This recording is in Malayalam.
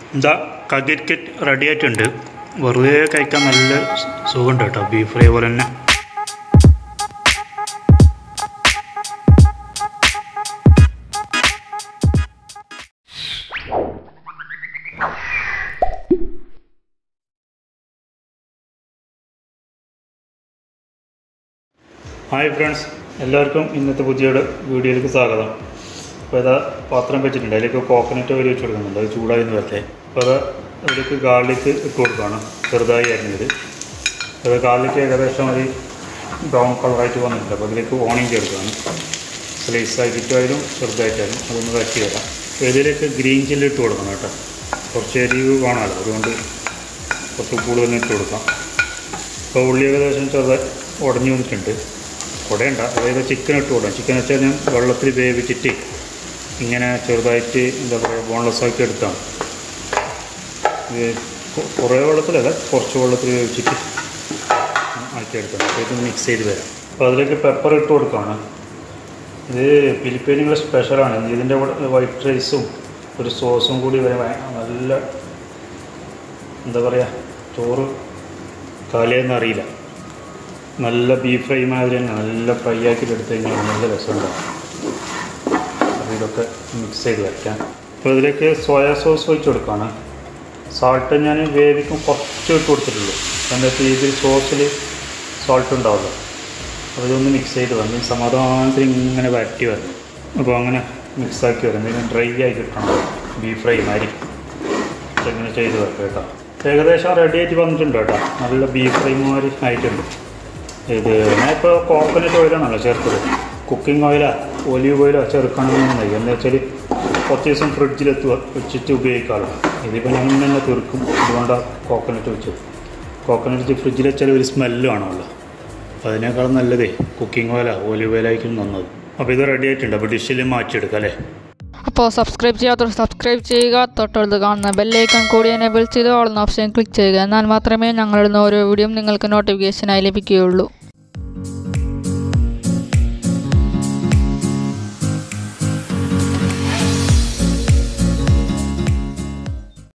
എന്താ കകിരിക്കറ്റ് റെഡി ആയിട്ടുണ്ട് വെറുതെ കഴിക്കാൻ നല്ല സുഖമുണ്ട് കേട്ടോ ബീഫ് ഫ്രൈ പോലെ തന്നെ ഹായ് ഫ്രണ്ട്സ് എല്ലാവർക്കും ഇന്നത്തെ പുതിയ വീഡിയോയിലേക്ക് സ്വാഗതം അപ്പോൾ ഇതാ പാത്രം വെച്ചിട്ടുണ്ട് അതിലേക്ക് കോക്കനട്ട് ഓയിൽ വെച്ച് കൊടുക്കുന്നുണ്ട് അത് ചൂടായി എന്ന് വരട്ടെ അപ്പോൾ അത് അതിലേക്ക് ഗാർലിക്ക് ഇട്ട് കൊടുക്കുകയാണ് ചെറുതായി അരിഞ്ഞത് അത് ഗാർലിക്ക് ഏകദേശം ഒരു ബ്രൗൺ കളറായിട്ട് വന്നിട്ടുണ്ട് അപ്പോൾ അതിലേക്ക് ഓണിയൻ ചേർക്കുകയാണ് സ്ലൈസ് ആക്കിയിട്ടായാലും ചെറുതായിട്ടായാലും അതൊന്ന് വരട്ടി വരാം അപ്പോൾ ഇതിലേക്ക് ഗ്രീൻ ചില്ലി ഇട്ട് കൊടുക്കണം കേട്ടോ കുറച്ച് എരിവ് വേണമല്ലോ അതുകൊണ്ട് കുറച്ച് കൂടുതൽ ഇട്ട് കൊടുക്കാം അപ്പോൾ ഉള്ളി ഏകദേശം ചെറുതായി ഉടഞ്ഞു വന്നിട്ടുണ്ട് ഉടയണ്ട അതായത് ചിക്കൻ ഇട്ട് കൊടുക്കാം ചിക്കൻ വെച്ചാൽ ഞാൻ വെള്ളത്തിൽ വേവിച്ചിട്ട് ഇങ്ങനെ ചെറുതായിട്ട് എന്താ പറയുക ബോൺലെസ് ആക്കി എടുത്താണ് ഇത് കൊ- കുറേ വെള്ളത്തിലല്ല കുറച്ച് വെള്ളത്തിൽ വേവിച്ചിട്ട് ആക്കി എടുക്കണം അപ്പോൾ ഇത് മിക്സ് ചെയ്ത് വരാം അപ്പോൾ അതിലേക്ക് പെപ്പർ ഇട്ട് കൊടുക്കുകയാണ് ഇത് ഫിലിപ്പീനുകളെ സ്പെഷ്യലാണ് ഇതിൻ്റെ കൂടെ വൈറ്റ് റൈസും ഒരു സോസും കൂടി വരെ ഭയ- നല്ല എന്താ പറയുക ചോറ് കാലിയെന്ന് അറിയില്ല നല്ല ബീഫ് ഫ്രൈ മാതിരി തന്നെ നല്ല ഫ്രൈ ആക്കിയിട്ട് എടുത്തു കഴിഞ്ഞാൽ നല്ല രസമുണ്ടാവും അപ്പോൾ ഇതൊക്കെ മിക്സ് ചെയ്ത് വയ്ക്കാം അപ്പോൾ ഇതിലേക്ക് സോയാ സോസ് ഒഴിച്ച് കൊടുക്കുകയാണ് സാൾട്ട് ഞാൻ വേവിക്കും കുറച്ച് ഇട്ട് കൊടുത്തിട്ടുള്ളൂ എന്താ വെച്ചാൽ ഇതിൽ സോസിൽ സോൾട്ട് ഉണ്ടാവുമല്ലോ അപ്പോൾ ഇതൊന്ന് മിക്സ് ചെയ്ത് വന്ന് സമാധാനത്തിൽ ഇങ്ങനെ വരട്ടി വരണം അപ്പോൾ അങ്ങനെ മിക്സാക്കി വരും ഇതിന് ഡ്രൈ ആയി കിട്ടണം ബീഫ് ഫ്രൈ മാതിരി ഇങ്ങനെ ചെയ്ത് വെക്കാം കേട്ടോ ഏകദേശം റെഡി ആയിട്ട് വന്നിട്ടുണ്ട് കേട്ടോ നല്ല ബീഫ് ഫ്രൈ മാതിരി ആയിട്ടുണ്ട് ഇത് ഞാൻ ഇപ്പോൾ കോക്കനട്ട് ഓയിലാണല്ലോ ചേർത്തത് കുക്കിംഗ് ഓയിലാ ഒലിവ് ഓയിലോ ചേർക്കണമെന്നുണ്ടായി എന്താ വെച്ചാൽ കുറച്ച് ദിവസം ഫ്രിഡ്ജിലെത്ത് വെച്ചിട്ട് ഉപയോഗിക്കാമല്ലോ ഇതിപ്പോൾ ഞാൻ ഇന്ന് തന്നെ തീർക്കും അതുകൊണ്ടാണ് കോക്കനട്ട് വെച്ചത് കോക്കനട്ട് ഫ്രിഡ്ജിൽ വെച്ചാൽ ഒരു സ്മെല്ലും ആണല്ലോ അപ്പോൾ അതിനേക്കാളും നല്ലതേ കുക്കിംഗ് ഓയിലാ ഒലിവ് ഓയിലായിരിക്കും നന്നത് അപ്പോൾ ഇത് റെഡി ആയിട്ടുണ്ട് അപ്പോൾ ഡിഷിൽ മാറ്റിയെടുക്കാം അല്ലേ അപ്പോൾ സബ്സ്ക്രൈബ് ചെയ്യാത്തവർ സബ്സ്ക്രൈബ് ചെയ്യുക തൊട്ടടുത്ത് കാണുന്ന ബെല്ലൈക്കൺ കൂടി എനേബിൾ ചെയ്ത് ഓൾ ഓപ്ഷൻ ക്ലിക്ക് ചെയ്യുക എന്നാൽ മാത്രമേ ഞങ്ങളിടുന്ന ഓരോ വീഡിയോയും നിങ്ങൾക്ക് നോട്ടിഫിക്കേഷനായി ലഭിക്കുകയുള്ളൂ